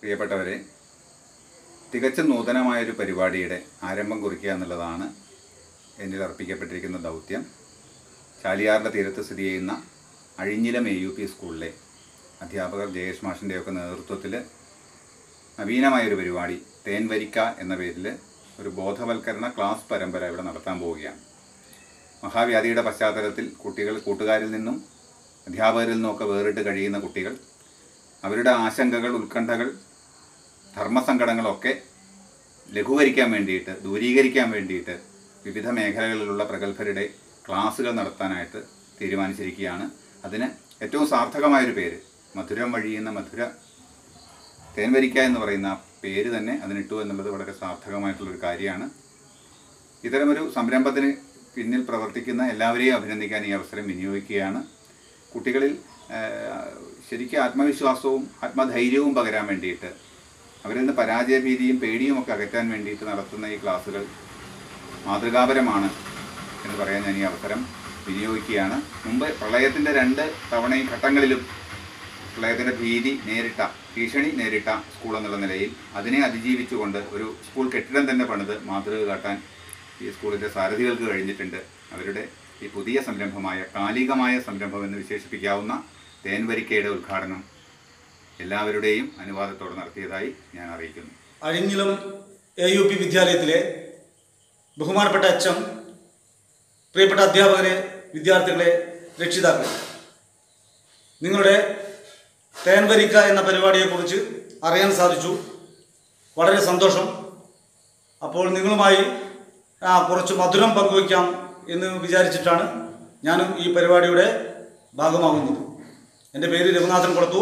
പ്രിയപ്പെട്ടവരെ തികച്ചും നൂതനമായൊരു പരിപാടിയുടെ ആരംഭം കുറിക്കുക എന്നുള്ളതാണ് എന്നിൽ അർപ്പിക്കപ്പെട്ടിരിക്കുന്ന ദൗത്യം ചാലിയാറിൻ്റെ തീരത്ത് സ്ഥിതി ചെയ്യുന്ന അഴിഞ്ഞിലം എ യു പി സ്കൂളിലെ അധ്യാപകർ ജയേഷ് മാഷിൻ്റെയൊക്കെ നേതൃത്വത്തിൽ നവീനമായൊരു പരിപാടി തേൻവരിക്ക എന്ന പേരിൽ ഒരു ബോധവൽക്കരണ ക്ലാസ് പരമ്പര ഇവിടെ നടത്താൻ പോവുകയാണ് മഹാവ്യാധിയുടെ പശ്ചാത്തലത്തിൽ കുട്ടികൾ കൂട്ടുകാരിൽ നിന്നും അധ്യാപകരിൽ നിന്നുമൊക്കെ വേറിട്ട് കഴിയുന്ന കുട്ടികൾ അവരുടെ ആശങ്കകൾ ഉത്കണ്ഠകൾ ധർമ്മസങ്കടങ്ങളൊക്കെ ലഘൂകരിക്കാൻ വേണ്ടിയിട്ട് ദൂരീകരിക്കാൻ വേണ്ടിയിട്ട് വിവിധ മേഖലകളിലുള്ള പ്രഗത്ഭരുടെ ക്ലാസ്സുകൾ നടത്താനായിട്ട് തീരുമാനിച്ചിരിക്കുകയാണ് അതിന് ഏറ്റവും സാർത്ഥകമായൊരു പേര് മധുരം വഴിയുന്ന മധുര തേൻവരിക്ക എന്ന് പറയുന്ന ആ പേര് തന്നെ അതിനിട്ടു എന്നുള്ളത് വളരെ സാർത്ഥകമായിട്ടുള്ളൊരു കാര്യമാണ് ഇത്തരമൊരു സംരംഭത്തിന് പിന്നിൽ പ്രവർത്തിക്കുന്ന എല്ലാവരെയും അഭിനന്ദിക്കാൻ ഈ അവസരം വിനിയോഗിക്കുകയാണ് കുട്ടികളിൽ ആ, ശരിക്കും ആത്മവിശ്വാസവും ആത്മധൈര്യവും പകരാൻ വേണ്ടിയിട്ട് അവരിൽ നിന്ന് പരാജയഭീതിയും പേടിയും ഒക്കെ അകറ്റാൻ വേണ്ടിയിട്ട് നടത്തുന്ന ഈ ക്ലാസ്സുകൾ മാതൃകാപരമാണ് എന്ന് പറയാൻ ഞാൻ ഈ അവസരം വിനിയോഗിക്കുകയാണ് മുമ്പ് പ്രളയത്തിൻ്റെ രണ്ട് തവണയും ഘട്ടങ്ങളിലും പ്രളയത്തിൻ്റെ ഭീതി നേരിട്ട ഭീഷണി നേരിട്ട സ്കൂൾ എന്നുള്ള നിലയിൽ അതിനെ അതിജീവിച്ചുകൊണ്ട് ഒരു സ്കൂൾ കെട്ടിടം തന്നെ പണിത് മാതൃക കാട്ടാൻ ഈ സ്കൂളിൻ്റെ സാരഥികൾക്ക് കഴിഞ്ഞിട്ടുണ്ട് അവരുടെ ഈ പുതിയ സംരംഭമായ കാലികമായ സംരംഭം എന്ന് വിശേഷിപ്പിക്കാവുന്ന തേൻവരിക്കയുടെ ഉദ്ഘാടനം എല്ലാവരുടെയും അനുവാദത്തോടെ നടത്തിയതായി ഞാൻ അറിയിക്കുന്നു അഴിഞ്ഞിലം എ യു പി വിദ്യാലയത്തിലെ ബഹുമാനപ്പെട്ട അച്ഛൻ പ്രിയപ്പെട്ട അധ്യാപകരെ വിദ്യാർത്ഥികളെ രക്ഷിതാക്കളെ നിങ്ങളുടെ തേൻവരിക്ക എന്ന പരിപാടിയെക്കുറിച്ച് അറിയാൻ സാധിച്ചു വളരെ സന്തോഷം അപ്പോൾ നിങ്ങളുമായി ആ, കുറച്ച് മധുരം പങ്കുവയ്ക്കാം എന്ന് വിചാരിച്ചിട്ടാണ് ഞാനും ഈ പരിപാടിയുടെ ഭാഗമാകുന്നത് എൻ്റെ പേര് രഘുനാഥൻ കുളത്തൂർ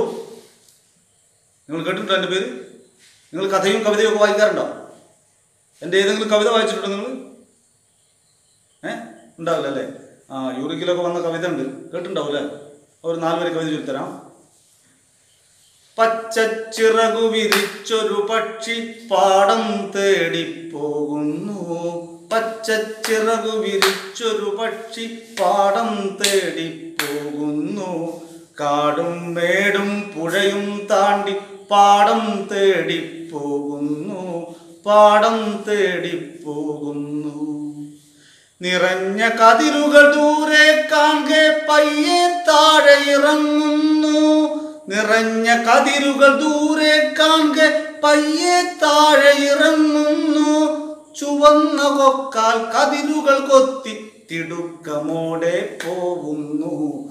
നിങ്ങൾ കേട്ടിട്ടുണ്ടോ എൻ്റെ പേര് നിങ്ങൾ കഥയും കവിതയും ഒക്കെ വായിക്കാറുണ്ടോ എൻ്റെ ഏതെങ്കിലും കവിത വായിച്ചിട്ടുണ്ടോ നിങ്ങൾ ഏ ഉണ്ടാവില്ല അല്ലേ ആ യൂറിക്കിലൊക്കെ വന്ന കവിത ഉണ്ട് കേട്ടിട്ടുണ്ടാവും അല്ലേ ഒരു നാല് വരെ കവിത ചൊല്ലിത്തരാം പച്ചച്ചിറകു വിരിച്ചൊരു പക്ഷി പാടം തേടി പോകുന്നു പച്ചച്ചിറകു വിരിച്ചൊരു പക്ഷി പാടം തേടി പോകുന്നു കാടും മേടും പുഴയും താണ്ടി പാടം തേടി പോകുന്നു പാടം തേടി പോകുന്നു നിറഞ്ഞ കതിരുകൾ ദൂരെ കാൺകെ പയ്യെ താഴെ ഇറങ്ങുന്നു നിറഞ്ഞ കതിരുകൾ ദൂരെ കാൺകെ പയ്യെ താഴെ ഇറങ്ങുന്നു ചുവന്ന കൊക്കാൽ കതിരുകൾ കൊത്തി തിടുക്കമോടെ പോകുന്നു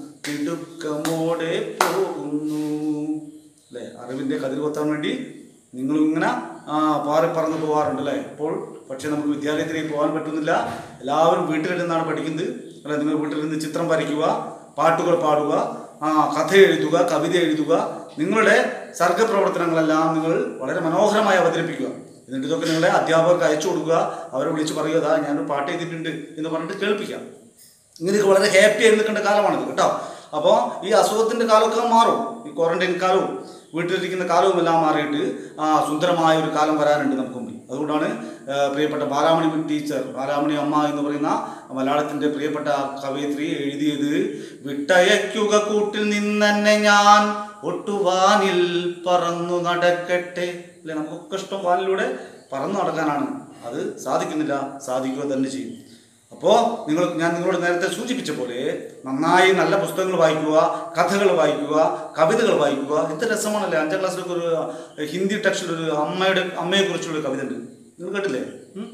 തിടുക്കമോടെ പോകുന്നു അല്ലേ അറിവിൻ്റെ കതിർ കൊത്താൻ വേണ്ടി നിങ്ങൾ ഇങ്ങനെ ആ പാറി പറന്ന് പോകാറുണ്ട് അല്ലേ അപ്പോൾ പക്ഷേ നമുക്ക് വിദ്യാലയത്തിലേക്ക് പോകാൻ പറ്റുന്നില്ല എല്ലാവരും വീട്ടിലിരുന്നാണ് പഠിക്കുന്നത് അല്ലെ നിങ്ങൾ വീട്ടിലിരുന്ന് ചിത്രം വരയ്ക്കുക പാട്ടുകൾ പാടുക ആ കഥ എഴുതുക കവിത എഴുതുക നിങ്ങളുടെ സർഗപ്രവർത്തനങ്ങളെല്ലാം നിങ്ങൾ വളരെ മനോഹരമായി അവതരിപ്പിക്കുക എന്നിട്ട് ഇതൊക്കെ നിങ്ങളെ അധ്യാപകർക്ക് അയച്ചു കൊടുക്കുക അവരെ വിളിച്ച് പറയുക "ദാ ഞാനൊരു പാട്ട് എഴുതിയിട്ടുണ്ട് എന്ന് പറഞ്ഞിട്ട് കേൾപ്പിക്കാം ഇങ്ങനെയൊക്കെ വളരെ ഹാപ്പി ആയി നിൽക്കേണ്ട കാലമാണിത് കേട്ടോ അപ്പോൾ ഈ അസുഖത്തിൻ്റെ കാലമൊക്കെ മാറും ഈ ക്വാറന്റൈൻ കാലവും വീട്ടിലിരിക്കുന്ന കാലവും എല്ലാം മാറിയിട്ട് ആ സുന്ദരമായ ഒരു കാലം വരാനുണ്ട് നമുക്ക് മുമ്പിൽ അതുകൊണ്ടാണ് ആ, പ്രിയപ്പെട്ട ബാലാമണി ടീച്ചർ ബാലാമണി അമ്മ എന്ന് പറയുന്ന മലയാളത്തിൻ്റെ പ്രിയപ്പെട്ട കവയിത്രി എഴുതിയത് വിട്ടയക്കുക കൂട്ടിൽ നിന്നെന്നെ ഞാൻ ഒട്ടുവാനിൽ പറന്നു നടക്കട്ടെ അല്ലെ നമുക്കൊക്കെ ഇഷ്ടം വാനിലൂടെ പറന്നു നടക്കാനാണ് അത് സാധിക്കുന്നില്ല സാധിക്കുക തന്നെ ചെയ്യും അപ്പോൾ നിങ്ങൾ ഞാൻ നിങ്ങളോട് നേരത്തെ സൂചിപ്പിച്ച പോലെ നന്നായി നല്ല പുസ്തകങ്ങൾ വായിക്കുക കഥകൾ വായിക്കുക കവിതകൾ വായിക്കുക എത്ര രസമാണല്ലേ അഞ്ചാം ക്ലാസ്സിലൊക്കെ ഒരു ഹിന്ദി ടെക്സ്റ്റിൽ ഒരു അമ്മയുടെ അമ്മയെക്കുറിച്ചുള്ള കവിത ഉണ്ട് നിങ്ങൾ കേട്ടില്ലേ ഉം?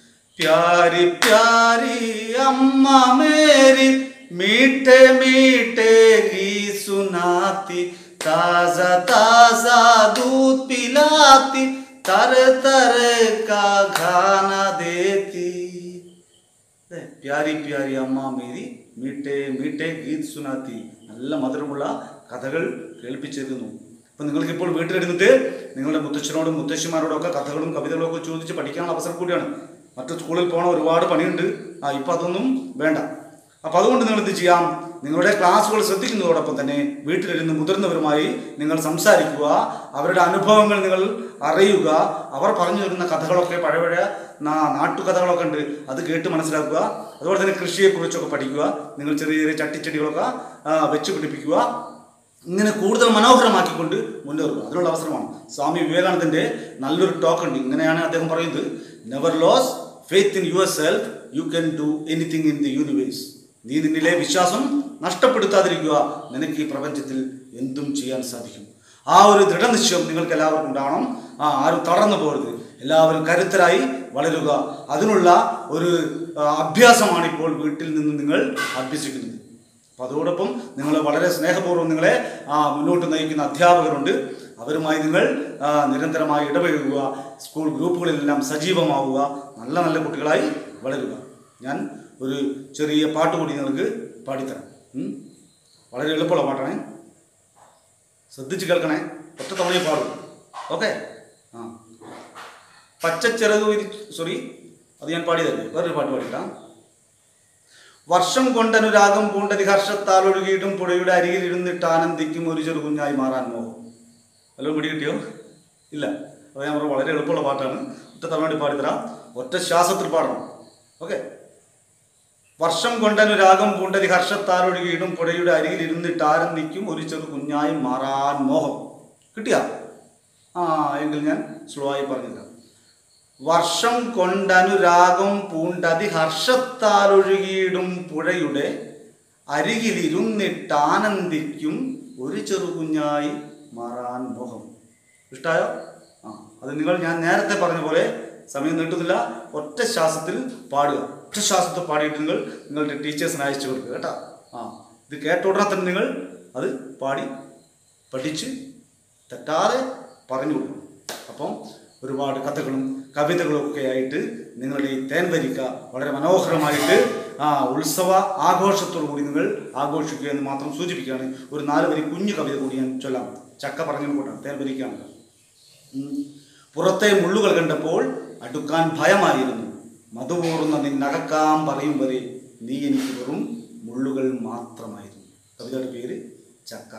प्यारी प्यारी अम्मा मेरी मीठे मीठे गीत सुनाती ताजा ताजा दूध पिलाती तर तर का खाना देती അല്ലേ? പ്യാരി പ്യാരി അമ്മ മേരി മീട്ടെ മീട്ടെ ഗീത് സുനാത്തി നല്ല മധുരമുള്ള കഥകൾ കേൾപ്പിച്ചിരുന്നു അപ്പം നിങ്ങൾക്ക് ഇപ്പോൾ വീട്ടിലിരുന്നിട്ട് നിങ്ങളുടെ മുത്തച്ഛനോടും മുത്തശ്ശിമാരോടും ഒക്കെ കഥകളും കവിതകളും ഒക്കെ ചോദിച്ച് പഠിക്കാനുള്ള അവസരം കൂടിയാണ് മറ്റു സ്കൂളിൽ പോകണ ഒരുപാട് പണിയുണ്ട് ആ ഇപ്പം അതൊന്നും വേണ്ട അപ്പം അതുകൊണ്ട് നിങ്ങൾ എന്ത് ചെയ്യാം നിങ്ങളുടെ ക്ലാസ്സുകൾ ശ്രദ്ധിക്കുന്നതോടൊപ്പം തന്നെ വീട്ടിലിരുന്ന് മുതിർന്നവരുമായി നിങ്ങൾ സംസാരിക്കുക അവരുടെ അനുഭവങ്ങൾ നിങ്ങൾ അറിയുക അവർ പറഞ്ഞു തരുന്ന കഥകളൊക്കെ പഴയ പഴയ നാ- നാട്ടുകഥകളൊക്കെ ഉണ്ട് അത് കേട്ട് മനസ്സിലാക്കുക അതുപോലെ തന്നെ കൃഷിയെക്കുറിച്ചൊക്കെ പഠിക്കുക നിങ്ങൾ ചെറിയ ചെറിയ ചട്ടിച്ചെടികളൊക്കെ ആ, വെച്ച് പിടിപ്പിക്കുക ഇങ്ങനെ കൂടുതൽ മനോഹരമാക്കിക്കൊണ്ട് മുന്നേറുക അതിനുള്ള അവസരമാണ് സ്വാമി വിവേകാനന്ദന്റെ നല്ലൊരു ടോക്ക് ഉണ്ട് ഇങ്ങനെയാണ് അദ്ദേഹം പറയുന്നത് never lose faith in yourself you can do anything in the universe നീ നിന്നിലെ വിശ്വാസം നഷ്ടപ്പെടുത്താതിരിക്കുക നിനക്ക് ഈ പ്രപഞ്ചത്തിൽ എന്തും ചെയ്യാൻ സാധിക്കും ആ ഒരു ദൃഢനിശ്ചയം നിങ്ങൾക്ക് എല്ലാവർക്കും ഉണ്ടാവണം ആ ആരും തളർന്നു പോകരുത് എല്ലാവരും കരുത്തരായി വളരുക അതിനുള്ള ഒരു ആ, അഭ്യാസമാണ് ഇപ്പോൾ വീട്ടിൽ നിന്ന് നിങ്ങൾ അഭ്യസിക്കുന്നത് അപ്പോൾ അതോടൊപ്പം നിങ്ങൾ വളരെ സ്നേഹപൂർവ്വം നിങ്ങളെ ആ, മുന്നോട്ട് നയിക്കുന്ന അധ്യാപകരുണ്ട് അവരുമായി നിങ്ങൾ ആ, നിരന്തരമായി ഇടപഴകുക സ്കൂൾ ഗ്രൂപ്പുകളിലെല്ലാം സജീവമാവുക നല്ല നല്ല കുട്ടികളായി വളരുക ഞാൻ ഒരു ചെറിയ പാട്ട് കൂടി നിങ്ങൾക്ക് പാടിത്തരാം ഉം? വളരെ എളുപ്പമുള്ള പാട്ടാണ് ശ്രദ്ധിച്ച് കേൾക്കണേ ഒറ്റ തവണയും പാടും ഓക്കെ ആ പച്ചച്ചിറക് വിരി സോറി അത് ഞാൻ പാടിയതല്ലേ വേറൊരു പാട്ട് പാടിക്കാം വർഷം കൊണ്ടനുരാഗം പൂണ്ടതി ഹർഷത്താൽ ഒഴുകിയിട്ടും പുഴയുടെ അരികിൽ ഇരുന്നിട്ട് ആനന്ദിക്കും ഒരു ചെറു കുഞ്ഞായി മാറാൻ മോഹം വല്ലതും പിടി കിട്ടിയോ ഇല്ല അത് ഞാൻ പറഞ്ഞു വളരെ എളുപ്പമുള്ള പാട്ടാണ് ഒറ്റ തവണ വേണ്ടി പാടിത്തരാം ഒറ്റ ശ്വാസത്തിൽ പാടണം ഓക്കെ വർഷം കൊണ്ടനുരാഗം പൂണ്ടതി ഹർഷത്താൽ ഒഴുകിയിട്ടും പുഴയുടെ അരികിൽ ഇരുന്നിട്ട് ആനന്ദിക്കും ഒരു ചെറു കുഞ്ഞായി മാറാൻ മോഹം കിട്ടിയാ ആ എങ്കിൽ ഞാൻ സ്ലോ ആയി പറഞ്ഞില്ല വർഷം കൊണ്ടനുരാഗം പൂണ്ടതി ഹർഷത്താലൊഴുകിയിടും പുഴയുടെ അരികിലിരുന്നിട്ട് ആനന്ദിക്കും ഒരു ചെറുകുഞ്ഞായി മാറാൻ മോഹം ഇഷ്ടായോ ആ അത് നിങ്ങൾ ഞാൻ നേരത്തെ പറഞ്ഞ പോലെ സമയം നീട്ടുന്നില്ല ഒറ്റ ശ്വാസത്തിൽ പാടുക ഒറ്റ ശ്വാസത്തിൽ പാടിയിട്ട് നിങ്ങൾ നിങ്ങളുടെ ടീച്ചേഴ്സിന് അയച്ചു കൊടുക്കുക കേട്ടോ ആ ഇത് കേട്ട ഉടനെ തന്നെ നിങ്ങൾ അത് പാടി പഠിച്ച് തെറ്റാതെ പറഞ്ഞു കൊടുക്കും അപ്പം ഒരുപാട് കഥകളും കവിതകളും ഒക്കെ ആയിട്ട് നിങ്ങളുടെ ഈ തേൻവരിക്ക വളരെ മനോഹരമായിട്ട് ആ ഉത്സവ ആഘോഷത്തോടു കൂടി നിങ്ങൾ ആഘോഷിക്കുക എന്ന് മാത്രം സൂചിപ്പിക്കുകയാണ് ഒരു നാല് വരി കുഞ്ഞു കവിത കൂടി ഞാൻ ചൊല്ലാം ചക്ക പറഞ്ഞു കൂട്ടാണ് തേൻവരിക്കാണ് ഉം. പുറത്തെ മുള്ളുകൾ കണ്ടപ്പോൾ അടുക്കാൻ ഭയമായിരുന്നു മധുപൂർന്ന നിന്നകക്കാം പറയും വരെ നീ എനിക്ക് വെറും മുള്ളുകൾ മാത്രമായിരുന്നു കവിതയുടെ പേര് ചക്ക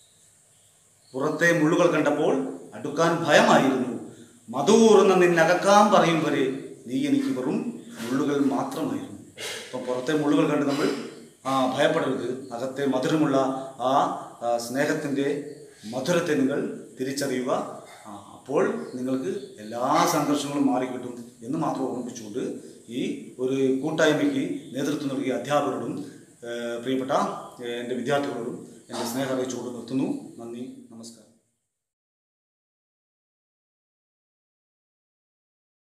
പുറത്തെ മുള്ളുകൾ കണ്ടപ്പോൾ അടുക്കാൻ ഭയമായിരുന്നു മധുകൂറുന്ന നിന്നകക്കാൻ പറയും വരെ നീ എനിക്ക് വെറും മുള്ളുകൾ മാത്രമായിരുന്നു അപ്പം പുറത്തെ മുള്ളുകൾ കണ്ട് നമ്മൾ ആ ഭയപ്പെടരുത് അകത്തെ മധുരമുള്ള ആ ആ, സ്നേഹത്തിൻ്റെ മധുരത്തെ നിങ്ങൾ തിരിച്ചറിയുക ആ, അപ്പോൾ നിങ്ങൾക്ക് എല്ലാ സംഘർഷങ്ങളും മാറിക്കിട്ടും എന്ന് മാത്രം ഓർമ്മിപ്പിച്ചുകൊണ്ട് ഈ ഒരു കൂട്ടായ്മയ്ക്ക് നേതൃത്വം നൽകിയ അധ്യാപകരോടും ഏഹ്, പ്രിയപ്പെട്ട ഏഹ്, എൻ്റെ വിദ്യാർത്ഥികളോടും എൻ്റെ സ്നേഹം അറിയിച്ചുകൊണ്ട് നിർത്തുന്നു നന്ദി നമസ്കാരം